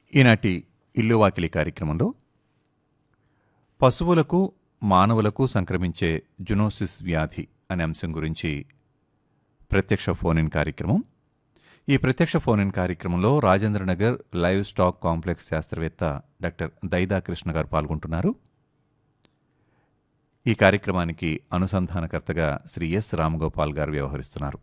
ఈనాటి ఇల్లు వాకిలి కార్యక్రమంలో పశువులకు మానవులకు సంక్రమించే జునోసిస్ వ్యాధి అనే అంశం గురించి ప్రత్యక్ష ఫోన్ ఇన్ కార్యక్రమం ఈ ప్రత్యక్ష ఫోన్ ఇన్ కార్యక్రమంలో రాజేంద్రనగర్ లైవ్ స్టాక్ కాంప్లెక్స్ శాస్త్రవేత్త డాక్టర్ దైదా కృష్ణ గారు పాల్గొంటున్నారు ఈ కార్యక్రమానికి అనుసంధానకర్తగా శ్రీ ఎస్ రామగోపాల్ గారు వ్యవహరిస్తున్నారు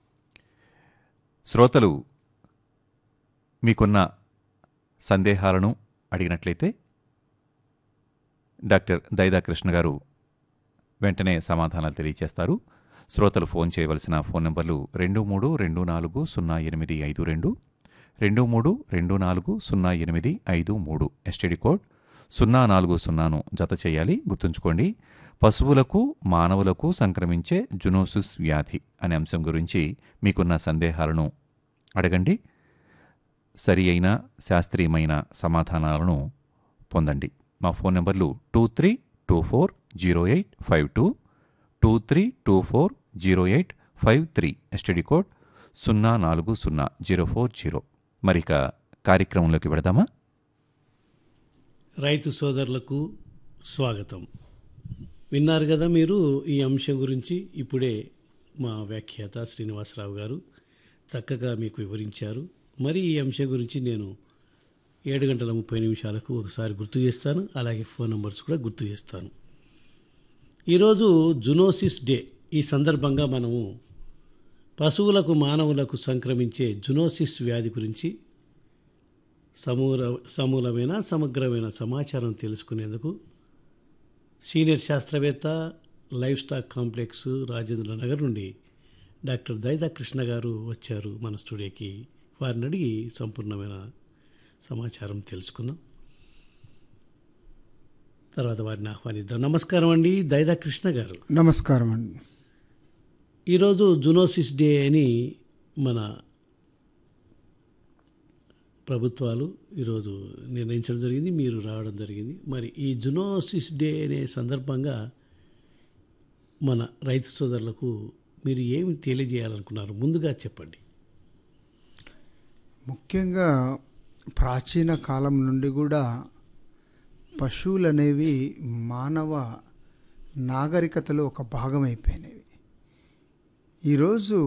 శ్రోతలు మీకున్న సందేహాలను అడిగినట్లయితే డాక్టర్ దైదా కృష్ణ గారు వెంటనే సమాధానాలు తెలియజేస్తారు శ్రోతలు ఫోన్ చేయవలసిన ఫోన్ నంబర్లు రెండు మూడు రెండు నాలుగు సున్నా ఎనిమిది ఐదు రెండు రెండు మూడు రెండు నాలుగు సున్నా ఎనిమిది ఐదు మూడు ఎస్టీడీ కోడ్ సున్నా నాలుగు సున్నాను జత చేయాలి గుర్తుంచుకోండి పశువులకు మానవులకు సంక్రమించే జునోసిస్ వ్యాధి అనే అంశం గురించి మీకున్న సందేహాలను అడగండి సరి అయిన శాస్త్రీయమైన సమాధానాలను పొందండి మా ఫోన్ నెంబర్లు two three two four zero eight five two two three two four zero eight five three STD code సున్నా నాలుగు సున్నా జీరో ఫోర్ జీరో మరిక కార్యక్రమంలోకి వెడదామా రైతు సోదరులకు స్వాగతం విన్నారు కదా మీరు ఈ అంశం గురించి ఇప్పుడే మా వ్యాఖ్యాత శ్రీనివాసరావు గారు చక్కగా మీకు వివరించారు మరి ఈ అంశం గురించి నేను ఏడు గంటల ముప్పై నిమిషాలకు ఒకసారి గుర్తు చేస్తాను అలాగే ఫోన్ నంబర్స్ కూడా గుర్తు చేస్తాను ఈరోజు జునోసిస్ డే ఈ సందర్భంగా మనము పశువులకు మానవులకు సంక్రమించే జునోసిస్ వ్యాధి గురించి సమూల సమూలమైన సమగ్రమైన సమాచారం తెలుసుకునేందుకు సీనియర్ శాస్త్రవేత్త life stock complex Rajendranagar నుండి డాక్టర్ దైదా కృష్ణ గారు వచ్చారు మన స్టూడియోకి వారిని అడిగి సంపూర్ణమైన సమాచారం తెలుసుకుందాం తర్వాత వారిని ఆహ్వానిద్దాం నమస్కారం అండి దైదా కృష్ణ గారు నమస్కారం అండి ఈరోజు జునోసిస్ డే అని మన ప్రభుత్వాలు ఈరోజు నిర్ణయించడం జరిగింది మీరు రావడం జరిగింది మరి ఈ జునోసిస్ డే అనే సందర్భంగా మన రైతు సోదరులకు మీరు ఏమి తెలియజేయాలనుకున్నారు ముందుగా చెప్పండి ముఖ్యంగా ప్రాచీన కాలం నుండి కూడా పశువులు అనేవి మానవ నాగరికతలో ఒక భాగం అయిపోయినవి ఈరోజు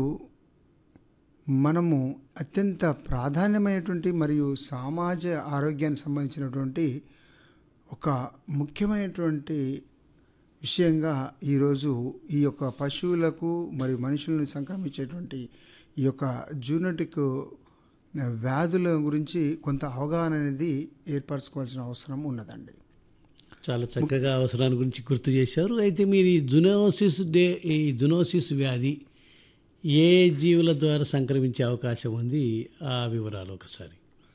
మనము అత్యంత ప్రాధాన్యమైనటువంటి మరియు సమాజ ఆరోగ్యానికి సంబంధించినటువంటి ఒక ముఖ్యమైనటువంటి విషయంగా ఈరోజు ఈ యొక్క పశువులకు మరియు మనుషులను సంక్రమించేటువంటి ఈ యొక్క జూనటిక్ వ్యాధుల గురించి కొంత అవగాహన అనేది ఏర్పరచుకోవాల్సిన అవసరం ఉన్నదండి చాలా చక్కగా అవసరాన్ని గురించి గుర్తు చేశారు అయితే మీరు ఈ జునోసిస్ డే ఈ జునోసిస్ వ్యాధి ఏ జీవుల ద్వారా సంక్రమించే అవకాశం ఉంది ఆ వివరాలు ఒకసారి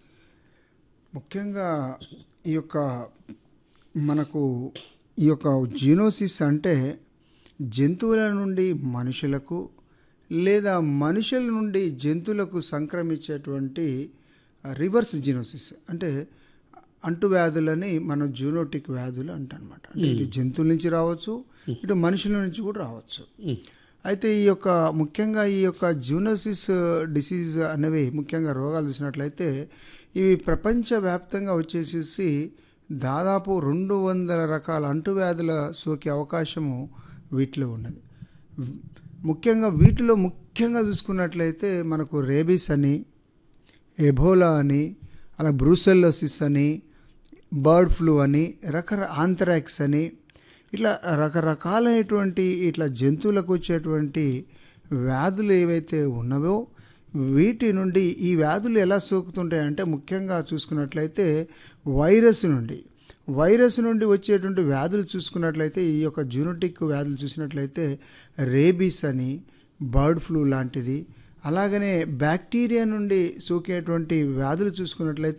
ముఖ్యంగా ఈ యొక్క మనకు ఈ యొక్క జీనోసిస్ అంటే జంతువుల నుండి మనుషులకు లేదా మనుషుల నుండి జంతువులకు సంక్రమించేటువంటి రివర్స్ జీనోసిస్ అంటే అంటువ్యాధులని మనం జూనోటిక్ వ్యాధులు అంటనమాట అంటే ఇటు జంతువుల నుంచి రావచ్చు ఇటు మనుషుల నుంచి కూడా రావచ్చు అయితే ఈ యొక్క ముఖ్యంగా ఈ యొక్క జూనోసిస్ డిసీజ్ అనేవి ముఖ్యంగా రోగాలు చూసినట్లయితే ఇవి ప్రపంచవ్యాప్తంగా వచ్చేసేసి దాదాపు రెండు వందల రకాల అంటువ్యాధుల సోకే అవకాశము వీటిలో ఉన్నది ముఖ్యంగా వీటిలో ముఖ్యంగా చూసుకున్నట్లయితే మనకు రేబీస్ అని ఎబోలా అని అలా బ్రూసెల్లోసిస్ అని బర్డ్ ఫ్లూ అని రకర ఆంథరాక్స్ అని ఇట్లా రకరకాలైనటువంటి ఇట్లా జంతువులకు వచ్చేటువంటి వ్యాధులు ఏవైతే ఉన్నవో వీటి నుండి ఈ వ్యాధులు ఎలా సోకుతుంటాయంటే ముఖ్యంగా చూసుకున్నట్లయితే వైరస్ నుండి వైరస్ నుండి వచ్చేటువంటి వ్యాధులు చూసుకున్నట్లయితే ఈ యొక్క జూనటిక్ వ్యాధులు చూసినట్లయితే రేబీస్ అని బర్డ్ ఫ్లూ లాంటిది అలాగనే బ్యాక్టీరియా నుండి సోకేటువంటి వ్యాధులు చూసుకున్నట్లయితే